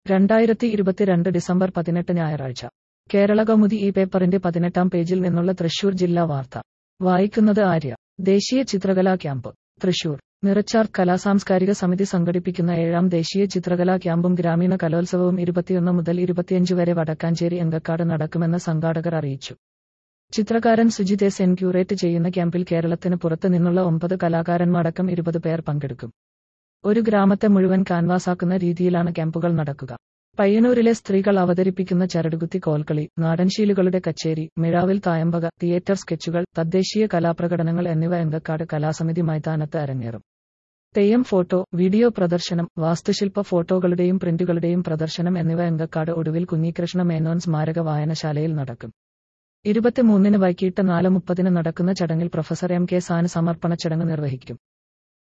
രണ്ടായിരത്തി ഇരുപത്തിരണ്ട് ഡിസംബർ പതിനെട്ട് ഞായറാഴ്ച കേരള കൗമുദി ഈ പേപ്പറിന്റെ പതിനെട്ടാം പേജിൽ നിന്നുള്ള തൃശൂർ ജില്ലാ വാർത്ത വായിക്കുന്നത് ആര്യ ദേശീയ ചിത്രകലാ ക്യാമ്പ് തൃശൂർ നിറച്ചാർ കലാസാംസ്കാരിക സമിതി സംഘടിപ്പിക്കുന്ന ഏഴാം ദേശീയ ചിത്രകലാ ക്യാമ്പും ഗ്രാമീണ കലോത്സവവും ഇരുപത്തിയൊന്ന് മുതൽ ഇരുപത്തിയഞ്ച് വരെ വടക്കാഞ്ചേരി എങ്കക്കാട് നടക്കുമെന്ന് സംഘാടകർ അറിയിച്ചു ചിത്രകാരൻ സുജിത് എസ് എൻ ക്യൂറേറ്റ് ചെയ്യുന്ന ക്യാമ്പിൽ കേരളത്തിന് പുറത്ത് നിന്നുള്ള ഒമ്പത് കലാകാരന്മാരടക്കം ഇരുപത് പേർ പങ്കെടുക്കും ഒരു ഗ്രാമത്തെ മുഴുവൻ കാൻവാസാക്കുന്ന രീതിയിലാണ് ക്യാമ്പുകൾ നടക്കുക പയ്യന്നൂരിലെ സ്ത്രീകൾ അവതരിപ്പിക്കുന്ന ചരടുകുത്തി കോൽക്കളി നാടൻശീലുകളുടെ കച്ചേരി മിഴാവിൽ തായമ്പക തിയേറ്റർ സ്കെച്ചുകൾ തദ്ദേശീയ കലാപ്രകടനങ്ങൾ എന്നിവ എങ്കക്കാട് കലാസമിതി മൈതാനത്ത് അരങ്ങേറും തെയ്യം ഫോട്ടോ വീഡിയോ പ്രദർശനം വാസ്തുശില്പ ഫോട്ടോകളുടെയും പ്രിന്റുകളുടെയും പ്രദർശനം എന്നിവ എങ്കക്കാട് ഒടുവിൽ കുഞ്ഞികൃഷ്ണ മേനോൻ സ്മാരക വായനശാലയിൽ നടക്കും ഇരുപത്തിമൂന്നിന് വൈകിട്ട് നാല് മുപ്പതിന് നടക്കുന്ന ചടങ്ങിൽ പ്രൊഫസർ എം കെ സാന് സമർപ്പണ ചടങ്ങ് നിർവഹിക്കും